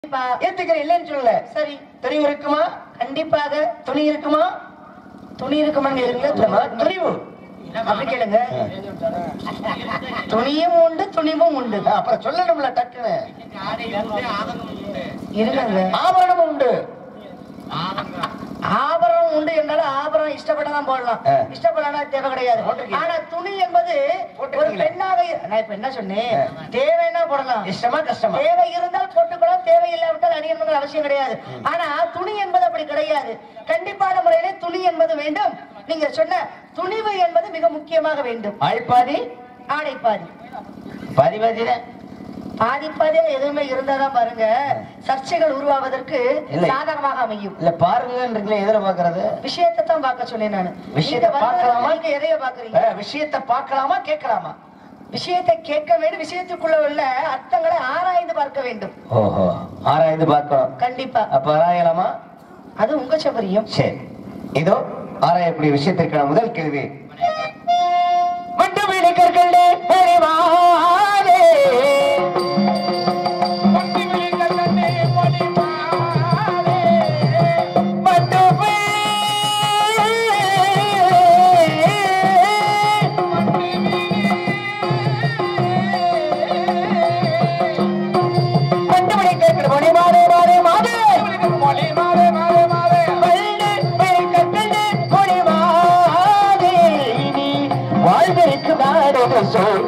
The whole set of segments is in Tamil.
கண்டிப்பா ஏத்துக்கிறேன் இல்லைன்னு சொல்லல சரி துணிவு இருக்குமா கண்டிப்பாக துணி இருக்குமா துணி இருக்குமான்னு இல்லம்மா இருக்குங்களா துணிவு அப்படி கேளுங்க துணியும் உண்டு துணிவும் உண்டு ஆ, அப்புறம் சொல்லணும்ல டக்குன்னு இருங்க ஆபரணம் உண்டு ஆபரணம் உண்டு என்றாலும் ஆபரணம் இஷ்டப்பட்டதான் போடலாம் ஆ. இஷ்டப்படலாம் தேவை கிடையாது போட்டிருக்கீங்க. ஆனா துணி என்பது ஒரு போட்டிருக்கீங்களே. பெண்ணாக இரு- நான் இப்ப என்ன சொன்னேன் ஆ. தேவைன்னா போடலாம் இஷ்டமா கஷ்டமா தேவை இருந்தால் போட்டுக்கலாம் தேவை இல்லாவிட்டால் அணியணுங்கிற அவசியம் கிடையாது ஆனா துணி என்பது அப்படி கிடையாது கண்டிப்பான முறையிலே துணி என்பது வேண்டும் நீங்க சொன்ன துணிவு என்பது மிக முக்கியமாக வேண்டும் ஆழ்பாதி ஆடை பாதி பாதிபாதியில பாதி பாதியா எதுவுமே இருந்தாதான் பாருங்க சர்ச்சைகள் உருவாவதற்கு இல்லை. சாதகமாக அமையும் இல்ல பாருங்கன்றீங்களே எதுல பாக்குறது விஷயத்தை தான் பார்க்க சொன்னேன் நானு விஷயத்தை நீங்க வந்ததுக்கு பார்க்கலாமா? நீங்க எதைய பாக்குறீங்க ஆ, விஷயத்தை பார்க்கலாமா கேட்கலாமா விஷயத்தை கேட்க வேண்டும் விஷயத்துக்குள்ள உள்ள அர்த்தங்களை ஆராய்ந்து பார்க்க வேண்டும் ஓஹோ ஆராய்ந்து பார்க்கணும் கண்டிப்பா அப்ப ஆராயலாமா அது உங்க சௌகரியம் சரி இதோ ஆராயக்கூடிய விஷயத்திற்கான முதல் கேள்வி மட்டு விழிக்கர்களே பரிவாரே மட்டு மட்டு விழிக்கர்கள் மொழி மாறே மாறே மாறே வாழ்விற்கு நாடு சொல்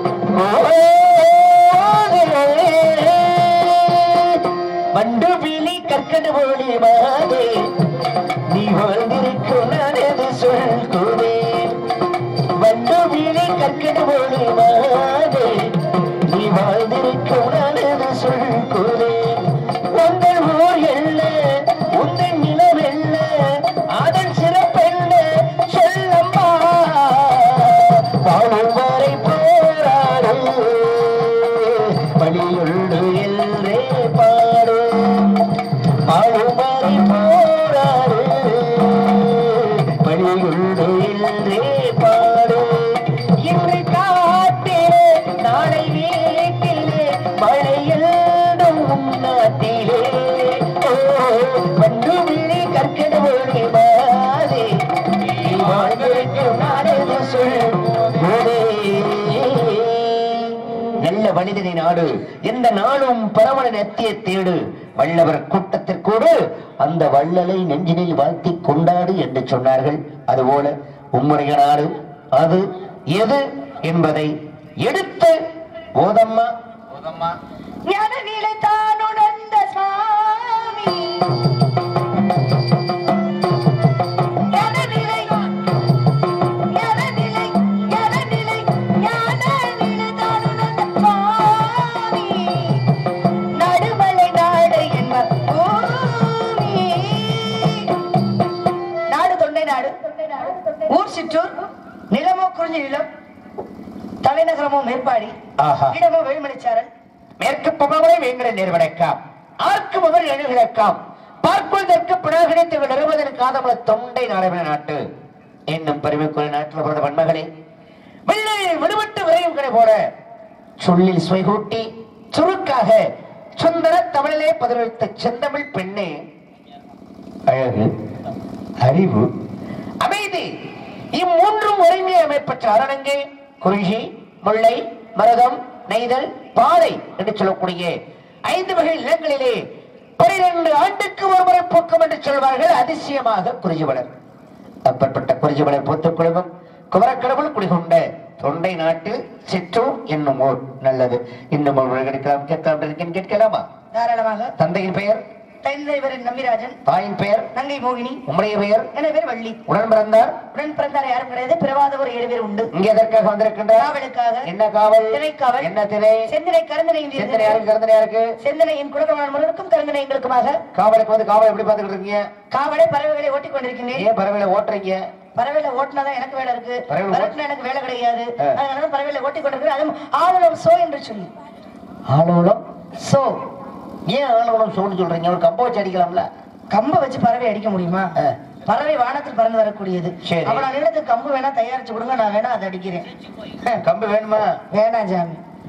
மண்டு விழி கற்கடு மொழி மாதே நீ வாழ்ந்திருக்கும் நாடு சொல் கூடே மண்டு விழி கற்கடு மொழி மாதே நீ வாழ்ந்திருக்கும் நாடு சொல் கூடே உங்கள் ஊர் என்ன உங்கள் நிலம் என்ன அதன் சிறப்பென்ன சொல்லம்மா வாழும் வரை போராடு பணியுண்டு என்றே பாடு வாழும் வரை போராடு பணியுண்டு என்றே பாடு இன்று காட்டிலே நாளை வீட்டிலே மழை எழுதும் நாட்டிலே ஓ, பண்டு விழி கற்கட மொழி மாறே நீ வாழ்ந்திருக்கும் நாடது சொல் போதே. நல்ல மனிதனை நாடு எந்த நாளும் பரமன நெத்திய தேடு வல்லவர் கூட்டத்திற்கூடு அந்த வள்ளலை நெஞ்சினில் வாழ்த்தி கொண்டாடு என்று சொன்னார்கள் அதுபோல உம்முடைய நாடு அது எது என்பதை எடுத்து போதம்மா ஞான நிலை தான் உணர்ந்த சுவாமி ஞான நிலை ஞான நிலை ஞான நிலை ஞான நிலை தான் உணர்ந்த சுவாமி நடுமலை நாடு என்ன பூமி நாடு தொண்டை நாடு ஊர் சிற்றூர் நிலமோ குறிஞ்சி நிலம் தலைநகரமோ மேற்பாடி ஆஹா. இடமோ வேலுமணிச்சாரல் மேற்கு பகவரை வேங்கட நிறுவனக்காம் ஆர்க்கு முதல் எழுகிடக்காம் பார்ப்பதற்கு பிணகிடைத்து நிறுவதன் காதமல தொண்டை நாடக நாட்டு என்னும் பெருமைக்குரிய நாட்டில் பிறந்த பண்பகளே வெள்ளையில் விடுபட்டு விரையும் கடை போல சொல்லில் சுவைகூட்டி சுருக்காக சுந்தர தமிழிலே பதிலளித்த செந்தமிழ் பெண்ணே அழகு அறிவு அமைதி இம்மூன்றும் ஒருங்கே அமைப்பற்ற அரணங்கே குறிஞ்சி முல்லை மருதம் நெய்தல் பாலை என்று சொல்லக்கூடிய ஐந்து வகை நிலங்களிலே பனிரெண்டு ஆண்டுக்கு ஒருமுறை பூக்கும் என்று சொல்வார்கள் அதிசயமாக குறிஞ்சிமலர் அப்பற்பட்ட குறிஞ்சிமலர் பூத்துக் குழுமம் குமரக்கடவுள் குடிகொண்ட தொண்டை நாட்டு சிற்றூர் என்னும் ஊர் நல்லது இன்னும் ஒருவர் கிடைக்கலாம் கேட்கலாம் இருக்கேன் கேட்கலாமா தாராளமாக தந்தையின் பெயர் தைந்தேவரின் நம்பிராஜன் தாயின் பெயர் நங்கை மோகினி உம்முடைய பெயர் என பேர் வள்ளி உடன் பிறந்தார் உடன் பிறந்தார் யாரும் கிடையாது பிறவாத ஒரு ஏழு பேர் உண்டு இங்கே எதற்காக வந்திருக்கின்றார் காவலுக்காக என்ன காவல் திணைக்காவல். என்ன திணை செந்தினை கருந்தனை சிந்தனை யாருக்கு கருந்தனை யாருக்கு செந்தனையின் குலகமான முருகனுக்கும் கருந்தனை எங்களுக்குமாக காவலுக்கு வந்து காவல் எப்படி பாத்துக்கிட்டு இருக்கீங்க காவலை பறவைகளை ஓட்டிக் கொண்டிருக்கின்றேன் ஏன் பறவையில ஓட்டுறீங்க பறவையில ஓட்டினாதான் எனக்கு வேலை இருக்கு பறவையில ஓட்டு- பறவைல எனக்கு வேலை கிடையாது ஆ. அதனால பறவையில ஓட்டிக் கொண்டிருக்கிறேன் அதுவும் ஆளுநர் சோ என்று சொல்லி ஆலோலம் சோ ஏன் ஆலோலம் சோன்னு சொல்றீங்க ஒரு கம்ப வச்சு அடிக்கலாம்ல கம்ப வச்சு பறவை அடிக்க முடியுமா ஆ. பறவை வானத்தில் பறந்து வரக்கூடியது சரி. அவ்வளவு நீளத்துக்கு கம்பு வேணா தயாரிச்சு கொடுங்க நான் வேணா அதை அடிக்கிறேன் கம்பு வேணுமா வேணாம் ஜாமி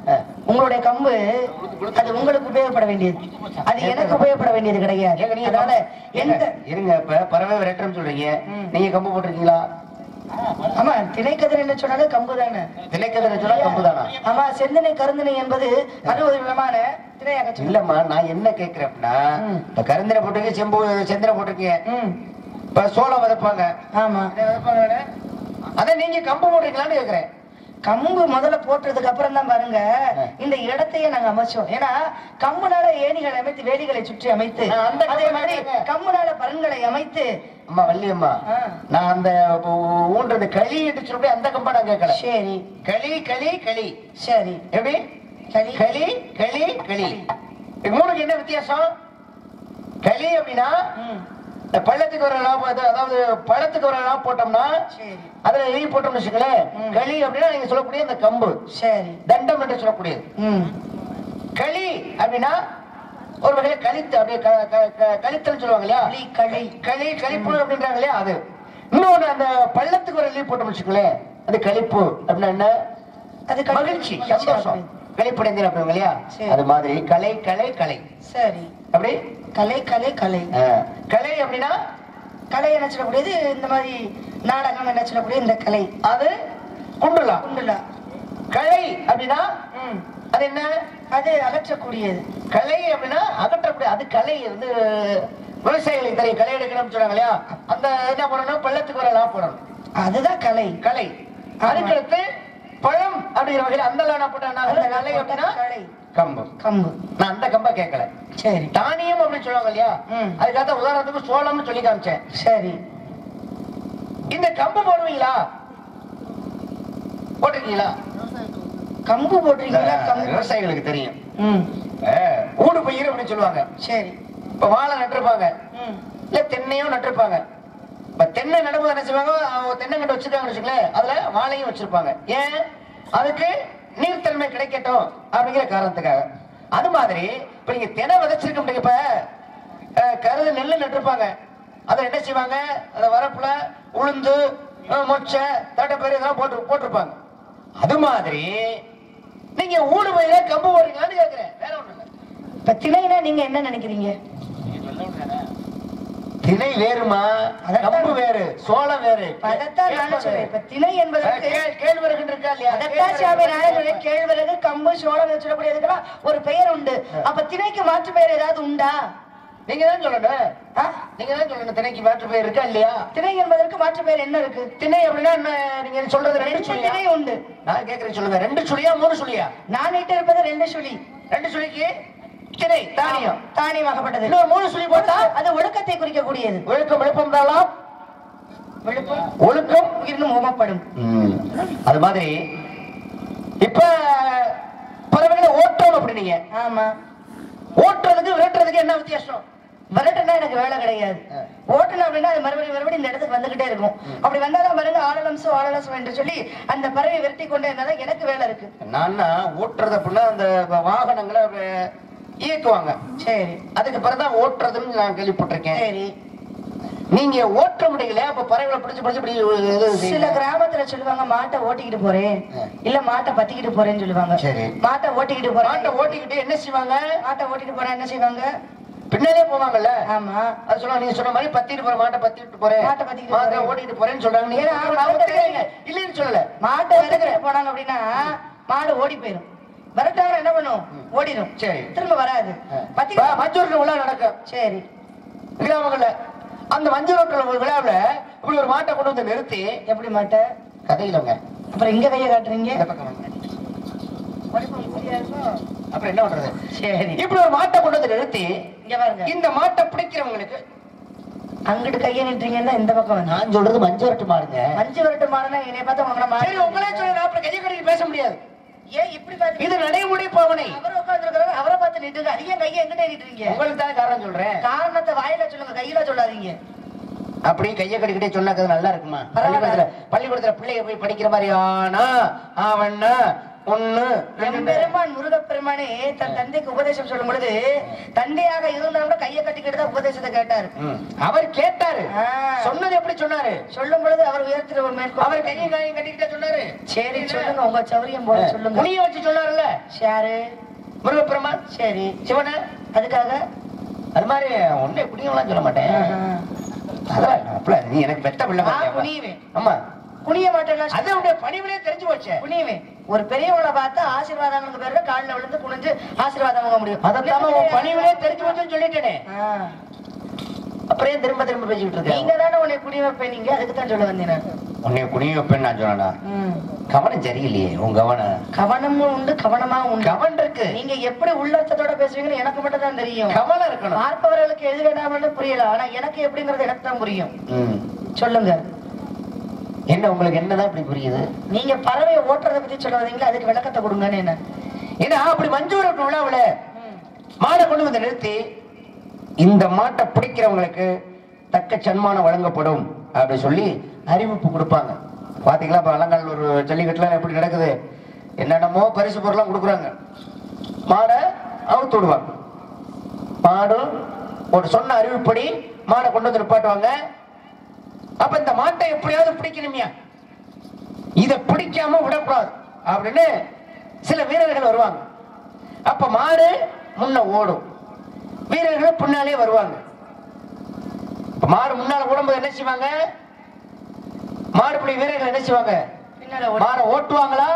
ஆ. உங்களுடைய கம்பு அது உங்களுக்கு உபயோகப்பட வேண்டியது அது எனக்கு உபயோகப்பட வேண்டியது கிடையாது ஏங்க நீங்க அதனால எந்த ஏங்க, இருங்க இப்ப பறவை விரட்டுறோம்னு சொல்றீங்க ம். நீங்க கம்பு போட்டிருக்கீங்களா ஆமா திணைக்கதிர் என்ன சொன்னாலே கம்பு தானே திணைக்கதிர சொன்னா கம்பு தானா ஆமா செந்தனை கருந்தனை என்பது அறுபது விதமான திணையாக சொல்லு. இல்லம்மா நான் என்ன கேக்குறேன் அப்படின்னா ம். இப்ப கருந்திர போட்டிருக்கீங்க செம்பு செந்திர போட்டிருக்கீங்க ம் இப்ப சோளம் விதைப்பாங்க ஆமா என்ன விதைப்பாங்க அதான் நீங்க கம்பு போட்டிருக்கீங்களான்னு கேக்குறேன் கம்பு முதல்ல போட்டதுக்கு அப்புறம் தான் பாருங்க ஆ. இந்த இடத்தையே நாங்க அமைச்சோம் ஏன்னா கம்புனால ஏணிகளை அமைத்து வேலிகளை சுற்றி அமைத்து ஆ, அந்த அதே கம்பு மாதிரி கேக்குறேன். கம்புனால பரன்களை அமைத்து அம்மா வள்ளியம்மா ஆ. நான் அந்த ஊ- ஊன்றது களி என்று சொல்லி அந்த கம்பா நான் கேட்கல சரி களி களி களி சரி எப்படி களி. களி களி களி இது மூணுக்கு என்ன வித்தியாசம் களி அப்படின்னா ம் இந்த பள்ளத்துக்கு வர லாபம் அது- அதாவது பழத்துக்கு வர லாபம் போட்டோம்னா சரி அதுல எழுதி போட்டோம்னு வச்சுக்கலேன் ம். களி அப்படின்னா நீங்க சொல்லக்கூடிய இந்த கம்பு சரி தண்டம் என்று சொல்லக்கூடியது ம் களி அப்படின்னா ஒரு வகையில கழித்து அப்படியே க- க- க- கழித்தல் சொல்லுவாங்க இல்லையா களி களி களி கழிப்பு அப்படின்றாங்க இல்லையா அது இன்னொன்னு அந்த பள்ளத்துக்கு ஒரு லீவ் போட்டோம்னு வச்சுக்கோங்களேன் அது கழிப்பு அப்படின்னா என்ன அது களி. மகிழ்ச்சி சந்தோஷம் கழிப்படைந்தேன் அப்படிங்க இல்லையா சரி. அது மாதிரி கலை கலை கலை சரி அப்படி கலை கலை கலை ஆ. கலை அப்படின்னா கலை என்ன சொல்லக்கூடியது இந்த மாதிரி நாடகம் என்ன சொல்லக்கூடிய இந்த கலை அது குண்டுலா குண்டுலா கலை அப்படின்னா ம் அது என்ன அது அகற்றக்கூடியது கலை அப்படின்னா அகற்றக்கூடிய அது கலை வந்து விவசாயிகளுக்கு தெரியும் களை எடுக்கணும்னு சொன்னாங்க இல்லையா அந்த என்ன பண்ணணும் பள்ளத்துக்கு வர லாபம் போடணும் அதுதான் கலை கலை அதுக்கடுத்து பழம் அப்படிங்கிற வகையில் அந்த லானா போட்டா என்ன ஆகுது? அந்த கலை அப்படின்னா கலை கம்பு கம்பு நான் அந்த கம்பை கேட்கல சரி தானியம் அப்படின்னு சொல்லுவாங்க இல்லையா ம். அதுக்காக உதாரணத்துக்கு சோளம்னு சொல்லி காமிச்சேன் சரி இந்த கம்பு போடுவீங்களா போட்டிருக்கீங்களா கம்பு போட்டிருக்கீங்களா கம்பு விவசாயிகளுக்கு தெரியும் ம் அஹ், ஊடு பயிர் அப்படின்னு சொல்லுவாங்க சரி இப்ப வாழை நட்டிருப்பாங்க ம் இல்ல தென்னையும் நட்டிருப்பாங்க இப்ப தென்னை நடும்போது என்ன செய்வாங்க அவங்க தென்னங்கண்டு வச்சிருக்காங்கன்னு வச்சுக்கோங்களேன் அதுல வாழையும் வச்சிருப்பாங்க ஏன் அதுக்கு நீர்த்தன்மை கிடைக்கட்டும் அப்படிங்கிற காரணத்துக்காக அது மாதிரி இப்ப நீங்க தெனை விதைச்சிருக்க முடியும் இப்ப அஹ், கருது நெல்லு நட்டிருப்பாங்க அதை என்ன செய்வாங்க அந்த வரப்புல உளுந்து அஹ், மொச்சை தட்டைப்பயிறு இதெல்லாம் போட்டு போட்டிருப்பாங்க அது மாதிரி நீங்க ஊடு பயிர கம்பு போடுறீங்களான்னு கேக்குறேன் வேற ஒண்ணு இல்லை இப்ப திணைனா நீங்க என்ன நினைக்கிறீங்க திணை வேறுமா அதைத்தான் கம்பு வேறு சோளம் வேறு அதைத்தான் நானும் சொல்றேன் இப்ப திணை என்பதற்கு கே- கேழ்வரகு இருக்கா இல்லையா அதத்தான் சாமி நானே சொல்றேன் கேழ்வரகு கம்பு சோளம் என்று சொல்லக்கூடியதுக்கெல்லாம் ஒரு பெயர் உண்டு அப்ப திணைக்கு மாற்று பெயர் ஏதாவது உண்டா நீங்க தான் சொல்லணும் ஆ? நீங்க தான் சொல்லணும் திணைக்கு மாற்று பெயர் இருக்கா இல்லையா திணை என்பதற்கு மாற்று பெயர் என்ன இருக்கு திணை அப்படின்னா என்ன நீங்க சொல்றது ரெண்டு ரெண்டு சுழியா திணை உண்டு நான் கேக்குறேன் சொல்லுங்க ரெண்டு சுழியா மூணு சுழியா நான் இட்டு இருப்பது ரெண்டு சுழி ரெண்டு சுழிக்கு திணை தானியம் தானியமாகப்பட்டது இன்னொரு மூணு சுழி போட்டா அது ஒழுக்கத்தை குறிக்கக்கூடியது ஒழுக்கம் விழுப்பம் தாளாம் விழுப்பம் ஒழுக்கம் உயிரினும் ஓமப்படும் அது மாதிரி இப்ப பறவைகளை ஓட்டணும் அப்படின்னீங்க ஆமா ஓட்டுறதுக்கு விரட்டுறதுக்கு என்ன வித்தியாசம் விரட்டுனா எனக்கு வேலை கிடையாது ஆ. ஓட்டணும் அப்படின்னா அது மறுபடியும் மறுபடியும் இந்த இடத்துக்கு வந்துகிட்டே இருக்கும் அப்படி வந்தாதான் பாருங்க ஆளலம்சம் ஆளலம்சம் என்று சொல்லி அந்த பறவை விரட்டி கொண்டே இருந்தாதான் எனக்கு வேலை இருக்கு நான்னா ஓட்டுறது அப்படின்னா அந்த வாகனங்களை அஹ், இயக்குவாங்க சரி அதுக்கு பிறகுதான் ஓட்டுறதுன்னு நான் கேள்விப்பட்டிருக்கேன் சரி நீங்க ஓட்ட முடியல அப்ப பறவைகளை பிடிச்சு பிடிச்சு இப்படி இது சில செய்யுங்க. கிராமத்துல சொல்லுவாங்க மாட்டை ஓட்டிக்கிட்டு போறேன் ஆ. இல்ல மாட்டை பத்திக்கிட்டு போறேன்னு சொல்லுவாங்க சரி. மாட்டை ஓட்டிக்கிட்டு மாட்டை போறேன் ஓட்டிக்கிட்டு என்ன செய்வாங்க மாட்டை ஓட்டிட்டு போறேன் என்ன செய்வாங்க பின்னாலே போவாங்கல்ல ஆமா அது சொல்லுவாங்க நீங்க சொன்ன மாதிரி பத்திட்டு போற மாட்டை பத்திட்டு போறேன் மாட்டை பத்திக்கிட்டு மாட்டை போறேன். ஓட்டிட்டு போறேன்னு சொல்றாங்க நீங்க ஏன்னா, நான் மாட்டை ஒத்துக்கிறேங்க. இல்லைன்னு சொல்லல மாட்டை விரட்டிட்டு போனாங்க அப்படின்னா மாடு ஓடி போயிரும் விரட்டாங்க என்ன பண்ணும் ஓடிடும் சரி. திரும்ப வராது இப்ப பத்திக்கிட்டு மஞ்சூருக்கு விழா நடக்கும் சரி கிராமங்கள்ல அந்த மஞ்சள் ரோட்டில் விழாவுல இப்படி ஒரு மாட்டை கொண்டு வந்து நிறுத்தி எப்படி மாட்டை கதையிலங்க அப்புறம் இங்க கைய காட்டுறீங்க இந்த பக்கம் வாங்க. அப்புறம் என்ன பண்றது சரி இப்படி ஒரு மாட்டை கொண்டு வந்து நிறுத்தி இங்க பாருங்க இந்த மாட்டை பிடிக்கிறவங்களுக்கு அங்கிட்டு கைய நிட்டுறீங்கன்னா இந்த பக்கம் வந்து நான் சொல்றது மஞ்சள் வரட்டு மாடுங்க மஞ்சு வரட்டு மாடுனா என்னை பார்த்தா உங்களை சரி உங்களே சொல்லுங்க அப்புறம் கையை கடைக்கு பேச முடியாது ஏன் இப்படி பாத்து இது நடைமுறை பாவனை அவரை உட்கார்ந்து அவரை பார்த்து நிட்டுங்க அது ஏன் கையை எங்கிட்ட நிட்டுறீங்க உங்களுக்கு தான் காரணம் சொல்றேன் காரணத்தை வாயில சொல்லுங்க கையில சொல்லாதீங்க அப்படியே கையை கடிக்கிட்டே சொன்னாக்க அது நல்லா இருக்குமா பரவாயில்ல. பள்ளிக்கூடத்துல பள்ளிக்கூடத்துல பிள்ளைங்க போய் படிக்கிற மாதிரி ஆனா ஆவண்ணா ஒண்ணு ரெண்டு எம்பெருமான் முருகப்பெருமானே தன் தந்தைக்கு உபதேசம் சொல்லும் பொழுது தந்தையாக இருந்தா கூட கையை கட்டிக்கிட்டு தான் உபதேசத்தை கேட்டாரு ம். அவர் கேட்டாரு ஆ. சொன்னது எப்படி சொன்னாரு சொல்லும் பொழுது அவர் உயர்த்திர மேற்கொள் அவர் கையும் கையும் கட்டிக்கிட்ட சொன்னாரு சரி சொல்லுங்க உங்க சௌரியம் போல சொல்லுங்க புனிய வச்சு சொன்னாருல்ல ஷாரு முருகப்பெருமான் சரி சிவன அதுக்காக அது மாதிரி ஒன்னே குடியெல்லாம் சொல்ல மாட்டேன் அதான் அப்பல நீ எனக்கு பெத்த பிள்ளை ஆ, மாதிரியாமா? குனியுவேன். ஆமா குனிய மாட்டேன்னா அது உடைய பணிவிலே தெரிஞ்சு போச்சே குனியுவேன் ஒரு பெரியவங்களை பார்த்து ஆசீர்வாதங்களுக்கு பேரு காலில் விழுந்து குனிஞ்சு ஆசீர்வாதம் வாங்க முடியும் அதான் உன் பணிவிலே தெரிஞ்சு போச்சுன்னு சொல்லிட்டேனே ஆ. அப்புறம் ஏன் திரும்ப திரும்ப பேசிக்கிட்டு இருக்க நீங்க தானே உன்னை குனிய வைப்பேன் நீங்க அதுக்கு தான் சொல்ல வந்தேன் நான். உன்னை குனிய வைப்பேன்னு நான் சொன்னா ம். கவனம் சரியில்லையே உன் கவனம் கவனமும் உண்டு கவனமா உண்டு கவனம் இருக்கு நீங்க எப்படி உள்ளர்த்தத்தோட பேசுவீங்கன்னு எனக்கு மட்டும் தான் தெரியும் கவனம் இருக்கணும் பார்ப்பவர்களுக்கு எது வேண்டாம்னு புரியல ஆனா எனக்கு எப்படிங்கிறது எனக்கு தான் புரியும் ம். சொல்லுங்க என்ன உங்களுக்கு என்னதான் இப்படி புரியுது நீங்க பறவையை ஓட்டுறத பத்தி சொல்ல வந்தீங்களா அதுக்கு விளக்கத்தை கொடுங்கன்னு என்ன ஏன்னா அப்படி மஞ்சூர விழாவுல மாடை கொண்டு வந்து நிறுத்தி இந்த மாட்டை பிடிக்கிறவங்களுக்கு தக்க சன்மானம் வழங்கப்படும் அப்படி சொல்லி அறிவிப்பு கொடுப்பாங்க பாத்தீங்களா இப்ப அலங்கால் ஒரு ஜல்லிக்கட்டுல எப்படி நடக்குது என்னென்னமோ பரிசு பொருள்லாம் கொடுக்குறாங்க மாடை அவுத்து விடுவாங்க மாடு ஒரு சொன்ன அறிவிப்படி மாடை கொண்டு வந்து நிப்பாட்டுவாங்க அப்ப இந்த மாட்டை எப்படியாவது பிடிக்கணுமியா இத பிடிக்காம விடக்கூடாது அப்படின்னு சில வீரர்கள் வருவாங்க அப்ப மாடு முன்ன ஓடும் வீரர்கள் பின்னாலே வருவாங்க இப்ப மாடு முன்னால ஓடும்போது என்ன செய்வாங்க மாடு பிடி வீரர்கள் என்ன செய்வாங்க பின்னால ஓடி- மாடை ஓட்டுவாங்களா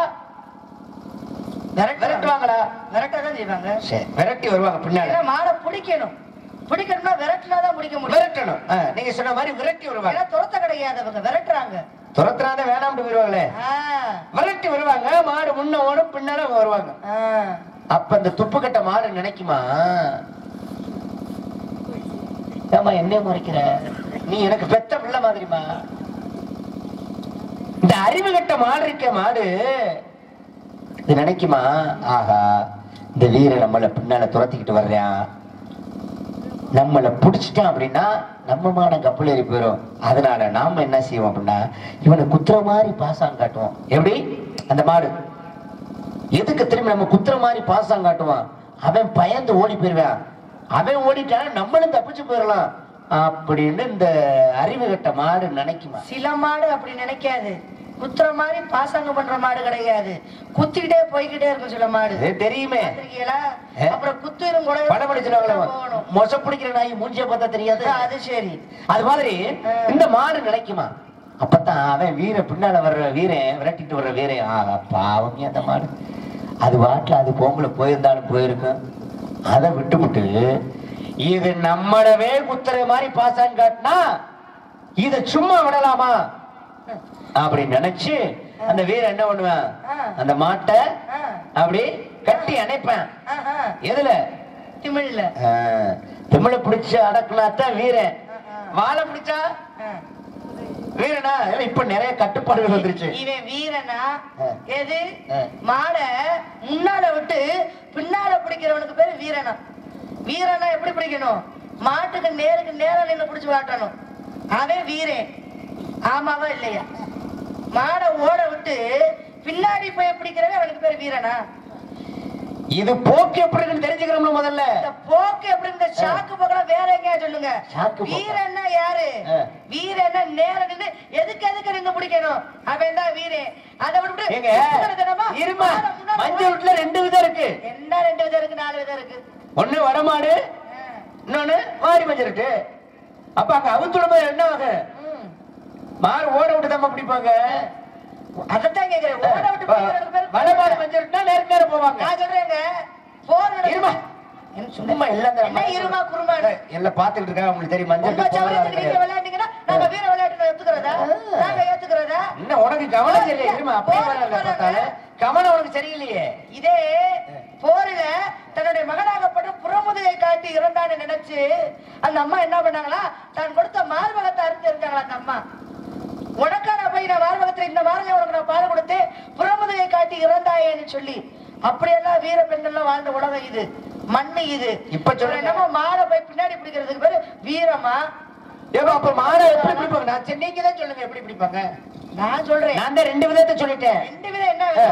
விரட்டுவாங்களா விரட்டதான் செய்வாங்க சரி விரட்டி வருவாங்க பின்னால ஏன்னா மாடை பிடிக்கணும் பிடிக்கணும்னா விரட்டினா தான் பிடிக்க முடியும் விரட்டணும் ஆ, நீங்க சொன்ன மாதிரி விரட்டி வருவாங்க ஏன்னா துரத்த கிடையாது அவங்க விரட்டுறாங்க துரத்துறாத வேணாம்னு போயிருவாங்களே ஆ, விரட்டி வருவாங்க மாடு முன்ன ஓடும் பின்னால அவங்க வருவாங்க ஆ. அப்ப இந்த துப்பு கட்ட மாடு நினைக்குமா ஏமா என்ன முறைக்கிற நீ எனக்கு பெத்த பிள்ளை மாதிரிமா இந்த அறிவு கட்ட மாடு இருக்க மாடு இது நினைக்குமா ஆஹா இந்த வீரன் நம்மள பின்னால துரத்திக்கிட்டு வர்றான் நம்மளை பிடிச்சிட்டான் அப்படின்னா நம்ம மாட கப்பல் ஏறி போயிடும் அதனால நாம என்ன செய்வோம் அப்படின்னா இவனை குத்துற மாதிரி பாசாங்க காட்டுவோம் எப்படி அந்த மாடு எதுக்கு திரும்பி நம்ம குத்துற மாதிரி பாசம் காட்டுவான் அவன் பயந்து ஓடி போயிருவான் அவன் ஓடிட்டான் நம்மளும் தப்பிச்சு போயிடலாம் அப்படின்னு இந்த அறிவு கட்ட மாடு நினைக்குமா சில மாடு அப்படி நினைக்காது குத்துற மாதிரி பாசாங்க பண்ற மாடு கிடையாது குத்திக்கிட்டே போய்கிட்டே இருக்கும் சில மாடு அது தெரியுமே பார்த்திருக்கீங்களா? ஏ? அப்புறம் குத்திரும் கூட படம் படிச்சுடுவாங்களே போகணும் மொச பிடிக்கிற நாய் மூஞ்சிய பார்த்தா தெரியாது அது சரி அது மாதிரி இந்த மாடு நினைக்குமா அப்பதான் அவன் வீர பின்னால வர்ற வீரன் விரட்டிட்டு வர்ற வீரன் ஆஹா பாவம் அந்த மாடு அது வாட்டில் அது பொம்பளை போயிருந்தாலும் போயிருக்கும் அதை விட்டுவிட்டு இது நம்மளவே குத்துற மாதிரி பாசாங்க காட்டினா இத சும்மா விடலாமா அப்படி நினைச்சு அந்த வீரன் என்ன பண்ணுவான் ஆ. அந்த மாட்டை ஆ, அப்படி கட்டி அணைப்பேன் ஆஹா. எதுல திமிழ்ல ஆ, திமிழ பிடிச்சு அடக்குனாத்தான் வீரன் ஆஹா. வாழை பிடிச்சா ஆ. வீரனா இல்ல இப்ப நிறைய கட்டுப்பாடுகள் வந்துருச்சு இவன் வீரனா ஆ. எது ஆ. மாட முன்னால விட்டு பின்னால பிடிக்கிறவனுக்கு பேரு வீரனா வீரனா எப்படி பிடிக்கணும் மாட்டுக்கு நேருக்கு நேரா நின்னு பிடிச்சு காட்டணும் அவன் வீரன் ஆமாவா இல்லையா மாட ஓட விட்டு பின்னாடி போய் பிடிக்கிறவன் அவனுக்கு பேரு வீரனா இது போக்கு எப்படி இருக்குன்னு தெரிஞ்சுக்கிறோம்ல முதல்ல இந்த போக்கு எப்படி இந்த சாக்கு போக்கெல்லாம் வேற எங்கேயா சொல்லுங்க சாக்கு போக்கா? வீரன்னா யாரு ஆ. வீரன்னா நேர நின்னு எதுக்கு எதுக்கு நின்னு பிடிக்கணும் அவன் தான் வீரன் அதை விட்டுட்டு ஏங்க சுத்தறதனமா, இருமா மாட முன்னால மஞ்சள் வீட்டுல ரெண்டு விதம் இருக்கு என்ன ரெண்டு விதம் இருக்கு நாலு விதம் இருக்கு ஒண்ணு வடமாடு ஆ. இன்னொன்னு மாறி மஞ்சள் இருக்கு அப்ப அங்க அவுத்துடும் போது என்ன ஆகும் ம். மாறு ஓட விட்டு தான் பிடிப்பாங்க அதைத்தான் கேக்குறேன் ஓட விட்டு பிடிக்கிறவனுக்கு பேரு வடமாடு மஞ்சள் விட்டுனா நேருக்கு நேரம் போவாங்க நான் சொல்றேங்க போர் நடக்குது. இருமா என்ன சும்மா இல்லங்க என்ன இருமா குருமாடு எல்லாம் பாத்துக்கிட்டு இருக்கா உங்களுக்கு தெரியும் மஞ்சள் உங்க போகலாம் சௌரியத்துக்கு நீங்க கிடையாது. விளையாண்டீங்கன்னா நாங்க வீர விளையாட்டு ஏத்துக்கிறதா நாங்க ஏத்துக்கிறதா என்ன உனக்கு கவனம் சரியில்லை இருமா அப்படியே போர் வராங்க போறாங்க. பார்த்தாலும் கவனம் உனக்கு சரியில்லையே இதே போரில தன்னுடைய மகனாகப்பட்ட புறமுதுகை காட்டி இறந்தான்னு நினைச்சு அந்த அம்மா என்ன பண்ணாங்களா தான் கொடுத்த மார்பகத்தை அறுத்து இருந்தாங்களா அந்த அம்மா உனக்கா நான் போய் நான் மார்பகத்துல இந்த மார்பை உனக்கு நான் பால் கொடுத்து புறமுதுகை காட்டி இறந்தாயேன்னு சொல்லி அப்படியெல்லாம் வீர பெண்கள்லாம் வாழ்ந்த உலகம் இது மண்ணு இது இப்ப சொல்லுங்க. என்னமோ மாடை போய் பின்னாடி பிடிக்கிறதுக்கு பேரு வீரமா ஏப்பா அப்ப மாடை எப்படி பிடிப்பாங்க நான் சரி, நீங்க தான் சொல்லுங்க எப்படி பிடிப்பாங்க நான் சொல்றேன் நான் தான் ரெண்டு விதத்தை சொல்லிட்டேன் ரெண்டு விதம் என்ன விதம்?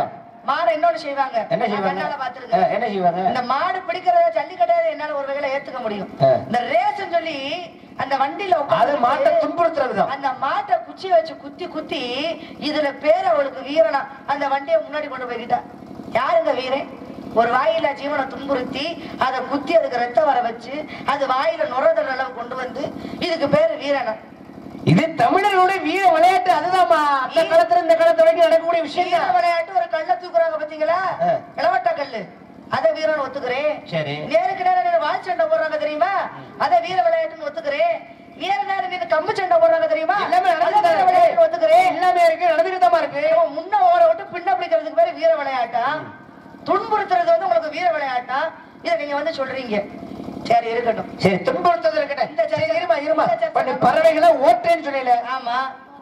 மாடை இன்னொன்னு செய்வாங்க என்ன செய்வாங்க கண்ணால ஆ, பாத்துருக்கேன் என்ன செய்வாங்க இந்த மாடு பிடிக்கிறத ஜல்லிக்கட்டாத என்னால ஒரு வகையில ஏத்துக்க முடியும் ஆ. இந்த ரேஸ் சொல்லி அந்த வண்டியில அது மாட்டை உட்கார்ந்து துன்புறுத்துறதுதான் அந்த மாட்டை குச்சி வச்சு குத்தி குத்தி இதுல பேர் அவளுக்கு வீரனா அந்த வண்டியை முன்னாடி கொண்டு போய்கிட்டா யாருங்க வீரன் ஒரு வாயில ஜீவனை துன்புறுத்தி அதை குத்தி அதுக்கு ரத்தம் வர வச்சு அது வாயில நுரதல் அளவு கொண்டு வந்து இதுக்கு பேரு வீரனா இது தமிழர்களுடைய வீர விளையாட்டு அதுதான்மா அந்த வீர- காலத்துல இந்த காலத்து வரைக்கும் நடக்கக்கூடிய விஷயம் வீர தான் விளையாட்டு ஒரு கல்ல தூக்குறாங்க பாத்தீங்களா ஆ. இளவட்ட கல்லு அத வீரன் ஒத்துக்கிறேன் சரி நேருக்கு நேரம் நின்னு வால் சண்டை போடுறாங்க தெரியுமா அத வீர விளையாட்டுன்னு ஒத்துக்கிறேன் நேர நேரம் நின்னு கம்பு சண்டை போடுறாங்க தெரியுமா எல்லாமே அத நடந்துட்டு வீர தான் விளையாட்டுன்னு இருக்கு ஒத்துக்கிறேன் எல்லாமே இருக்கு நடந்துட்டு தான் இருக்கு இவன் முன்ன ஓட விட்டு பின்ன பிடிக்கிறதுக்கு பேரு வீர விளையாட்டா துன்புறுத்துறது வந்து உங்களுக்கு வீர விளையாட்டா இத நீங்க வந்து சொல்றீங்க சரி இருக்கட்டும் சரி துன்புறுத்தது இருக்கட்டும் இந்த சரி சரி, இருமா இருமா இந்த சரி, இப்ப நீ பறவைகளை ஓட்டுறேன்னு சொல்லல ஆமா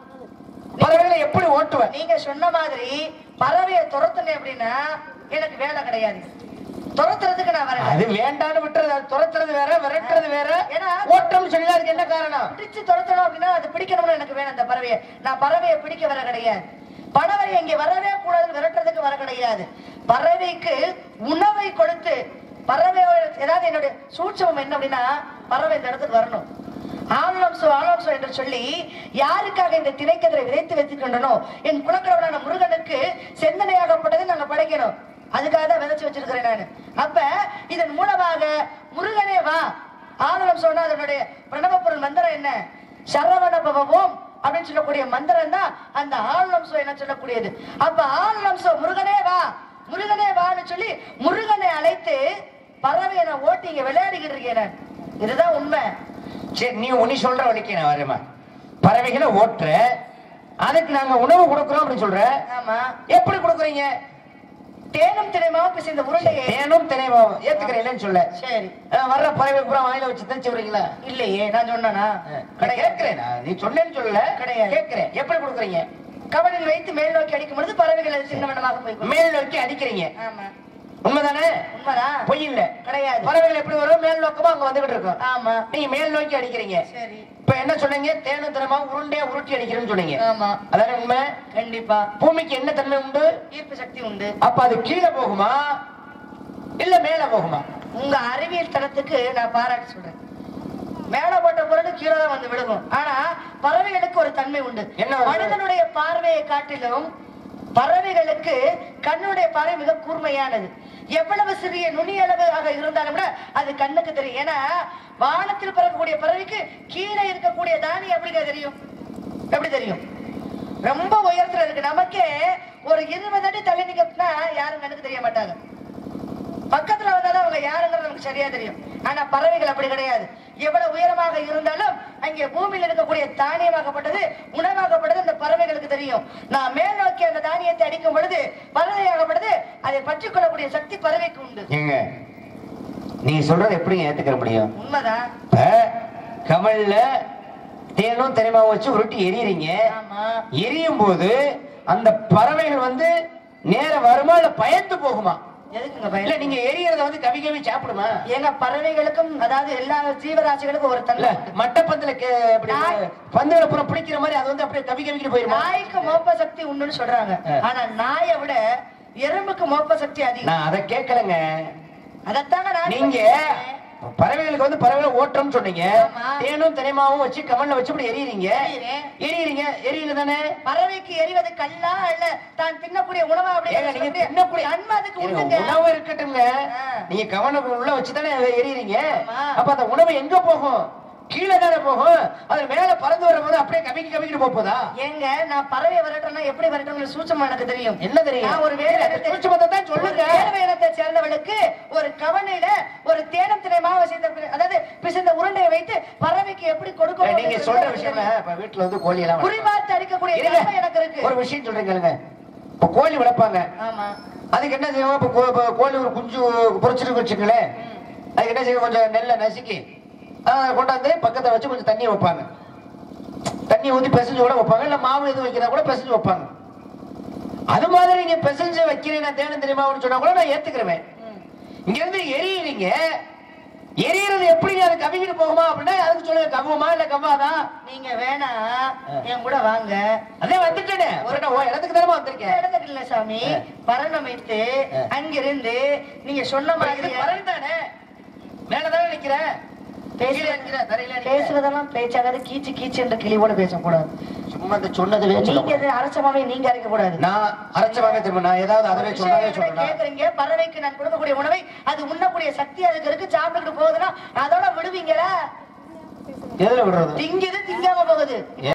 பறவைகளை எப்படி ஓட்டுவ நீங்க சொன்ன மாதிரி பறவையை துரத்துனேன் அப்படின்னா எனக்கு வேலை கிடையாது துரத்துறதுக்கு நான் வரேன் அது வேண்டான்னு விட்டுறது அது துரத்துறது வேற விரட்டுறது வேற ஏன்னா ஓட்டம் சொல்லி அதுக்கு என்ன காரணம் பிடிச்சு துரத்தணும் அப்படின்னா அது பிடிக்கணும்னு எனக்கு வேணும் அந்த பறவையை நான் பறவையை பிடிக்க வர கிடையாது பறவை இங்க வரவே கூடாது விரட்டுறதுக்கு வர கிடையாது பறவைக்கு உணவை கொடுத்து பறவை ஏதாவது என்னுடைய சூட்சமம் என்ன அப்படின்னா பறவை இந்த இடத்துக்கு வரணும் ஆலம்சோ ஆலம்சோ என்று சொல்லி யாருக்காக இந்த திணைக்கதிரை விதைத்து வைத்துக்கொண்டனோ என் குலக்கடவுளான முருகனுக்கு செந்தனையாகப்பட்டதை நாங்க படைக்கணும் அதுக்காக தான் விதைச்சு வச்சிருக்கிறேன் நான் அப்ப இதன் மூலமாக முருகனே வா ஆனலம் சொன்னா அதனுடைய பிரணவ பொருள் மந்திரம் என்ன சரவண பவம் அப்படின்னு சொல்லக்கூடிய மந்திரம் தான் அந்த ஆளுநம்சம் என்ன சொல்லக்கூடியது அப்ப ஆளுநம்சம் முருகனே வா முருகனே வான்னு சொல்லி முருகனை அழைத்து பறவையை நான் ஓட்டி இங்க விளையாடிக்கிட்டு இருக்கேன் நான். இதுதான் உண்மை சரி நீ உனி சொல்ற வழிக்கு நான் வரேம்மா பறவைகளை ஓட்டுற அதுக்கு நாங்க உணவு கொடுக்குறோம் அப்படின்னு சொல்ற ஆமா எப்படி கொடுக்குறீங்க தேனும் திணைமாவும் பிசைந்த உருண்டையை தேனும் தினைமாவும் ஏத்துக்கிறேன் இல்லைன்னு சொல்ல சரி அஹ் வர்ற பறவை பூரா வாயில வச்சு தான் சொல்றீங்களா இல்லையே நான் சொன்னனா கிடையாது கேட்கிறேன் நான். நீ சொன்னேன்னு சொல்லல கிடையாது. கேட்கிறேன் எப்படி கொடுக்குறீங்க கவனில் வைத்து மேல் நோக்கி அடிக்கும் பொழுது பறவைகள் அது சின்னவனமாக போய் கொள்ளும். மேல் நோக்கி அடிக்கிறீங்க ஆமா உண்மைதானே உண்மைதான் பொய் இல்ல கிடையாது பறவைகள் எப்படி வரும் மேல் நோக்கமா அங்க வந்துகிட்டு இருக்கும் ஆமா நீங்க மேல் நோக்கி அடிக்கிறீங்க சரி இப்ப என்ன சொன்னீங்க தேனும் தினமா உருண்டையா உருட்டி அடிக்கிறேன்னு சொன்னீங்க ஆமா அதானே உண்மை கண்டிப்பா பூமிக்கு என்ன தன்மை உண்டு ஈர்ப்பு சக்தி உண்டு அப்ப அது கீழே போகுமா இல்ல மேல போகுமா உங்க அறிவியல் தரத்துக்கு நான் பாராட்டு சொல்றேன் மேல போட்ட பொருள் கீழே தான் வந்து விழுகும் ஆனா பறவைகளுக்கு ஒரு தன்மை உண்டு என்ன வந்து? மனிதனுடைய பார்வையை காட்டிலும் பறவைகளுக்கு கண்ணுடைய பார்வை மிக கூர்மையானது எவ்வளவு சிறிய நுனியளவு ஆக இருந்தாலும் கூட அது கண்ணுக்கு தெரியும் ஏன்னா வானத்தில் பறக்கக்கூடிய பறவைக்கு கீழே இருக்கக்கூடிய தானி எப்படிங்க தெரியும் எப்படி தெரியும் ரொம்ப உயரத்துல இருக்கு நமக்கே ஒரு இருபது அடி தள்ளி நிக்கா யாரும் கண்ணுக்கு தெரிய மாட்டாங்க பக்கத்துல வந்தாதான் அவங்க யாருங்கிறது நமக்கு சரியா தெரியும் ஆனா பறவைகள் அப்படி கிடையாது எவ்வளவு உயரமாக இருந்தாலும் அங்கே பூமியில் இருக்கக்கூடிய தானியமாகப்பட்டது உணவாகப்பட்டது அந்த பறவைகளுக்கு தெரியும் நான் மேல் நோக்கி அந்த தானியத்தை அடிக்கும் பொழுது பறவையாகப்பட்டது அதை பற்றிக் கொள்ளக்கூடிய சக்தி பறவைக்கு உண்டு ஏங்க நீ சொல்றது எப்படி ஏத்துக்கிற முடியும் உண்மைதான் இப்ப கமல்ல தேனும் தினைமாவும் வச்சு உருட்டி எரியறீங்க ஆமா எரியும் போது அந்த பறவைகள் வந்து நேர வருமா இல்ல பயந்து போகுமா எதுக்குங்க இல்ல பயம் நீங்க எரியறத வந்து கவி கவி சாப்பிடுமா எங்க பறவைகளுக்கும் அதாவது எல்லா ஜீவராசிகளுக்கும் ஒரு இல்ல தன்மை மட்டப்பந்துல கே- அப்படி நாய். பந்துகளை புறம் பிடிக்கிற மாதிரி அது வந்து அப்படியே கவி கவிக்கிட்டு போயிருமா நாய்க்கு மோப்ப சக்தி உண்டுன்னு சொல்றாங்க ஆ. ஆனா நாயை விட எறும்புக்கு மோப்ப சக்தி அதிகம் நான் அதை கேட்கலங்க அதைத்தாங்க நான் நீங்க சொல்றேன். பறவைகளுக்கு வந்து பறவைகளை ஓட்டுறோம்னு சொன்னீங்க ஆமா. தேனும் தினைமாவும் வச்சு கமல்ல வச்சு இப்படி எரியறீங்க எரியுறேன். எரியறீங்க எரியுது தானே பறவைக்கு எரிவது கல்லா இல்ல தான் தின்னக்கூடிய உணவா அப்படி ஏங்க நீங்க தின்னக்கூடிய நன்மை அதுக்கு இருங்க, உண்டுங்க உணவு இருக்கட்டும்ங்க ஆ. நீங்க கவனம் உள்ள வச்சுதானே எரியறீங்க ஆமா. அப்ப அந்த உணவு எங்க போகும் கீழே தானே போகும் அது மேல பறந்து வரும்போது அப்படியே கவிக்கு கவிக்கிட்டு போக போதா ஏங்க நான் பறவை விரட்டுறேன்னா எப்படி விரட்டணும் சூச்சமா எனக்கு தெரியும் என்ன தெரியும் நான் ஒரு வேறு இல்ல, இனத்தை- சூட்சுமத்தை தான் சொல்லுங்க. ஒரு வேறு இனத்தை சேர்ந்தவளுக்கு ஒரு கவனையில ஒரு தேனம் திணை மாவு செய்த அதாவது பிசைந்த உருண்டையை வைத்து பறவைக்கு எப்படி கொடுக்கணும் நீங்க சொல்ற விஷயம் இப்ப வீட்டுல வந்து கோழி எல்லாம் வளர்ப்பாங்க. குறிபார்த்து அடிக்கக்கூடிய இருங்க. தன்மை எனக்கு இருக்கு ஒரு விஷயம் சொல்றீங்க இப்ப கோழி வளர்ப்பாங்க ஆமா அதுக்கு என்ன செய்வோம் இப்ப கோ- இப்ப கோழி ஒரு குஞ்சு பொறிச்சிருக்கு வச்சுங்களேன் அதுக்கு என்ன செய்வோம் கொஞ்சம் நெல்லை நசுக்கி ஆஹ் கொண்டாந்து பக்கத்துல வச்சு கொஞ்சம் தண்ணி வைப்பாங்க தண்ணி ஊத்தி பிசைஞ்சு கூட வைப்பாங்க இல்ல மாவு எதுவும் வைக்கிறா கூட பிசைஞ்சு வைப்பாங்க அது மாதிரி நீங்க பிசைஞ்சு வைக்கிறேன் நான் தேனம் தெரியுமான்னு சொன்னா கூட நான் ஏத்துக்கிறேன் ம். இங்க இருந்து எரியுறீங்க எரியறது எப்படி அது கவிக்கிட்டு போகுமா அப்படின்னா அதுக்கு சொல்லுங்க கவ்வுமா இல்ல கவ்வாதான் நீங்க வேணா என் கூட வாங்க அதே வந்துட்டேனே ஒரு நான் உன் இடத்துக்கு தானே வந்திருக்கேன் இடத்துக்கு இல்ல சாமி பரணமைத்து அங்கிருந்து நீங்க சொன்ன மாதிரி பரன் தானே மேலதானே நிக்கிறேன் கீழே நிக்கிறேன் தரையில நிக்கிறேன். பேசுறதெல்லாம் பேச்சாகாது கீச்சு கீச்சு என்ற கிளியோட பேசக்கூடாது சும்மா இந்த சொன்னதுவே நீங்க சொல்ல இது அரசமாவே நீங்க அரைக்க கூடாது நான் அரைச்சவாங்க திரும்ப நான் ஏதாவது அதவே சொன்னதே சொல்றேன் கேக்குறீங்க பறவைக்கு நான் கொடுக்கக்கூடிய உணவை அது உண்ணக்கூடிய சக்தி அதுக்கு இருக்கு சாப்பிட்டுட்டு போகுதுன்னா அதோட விடுவீங்களா எதுல விடுறது திங்குது திங்காம போகுது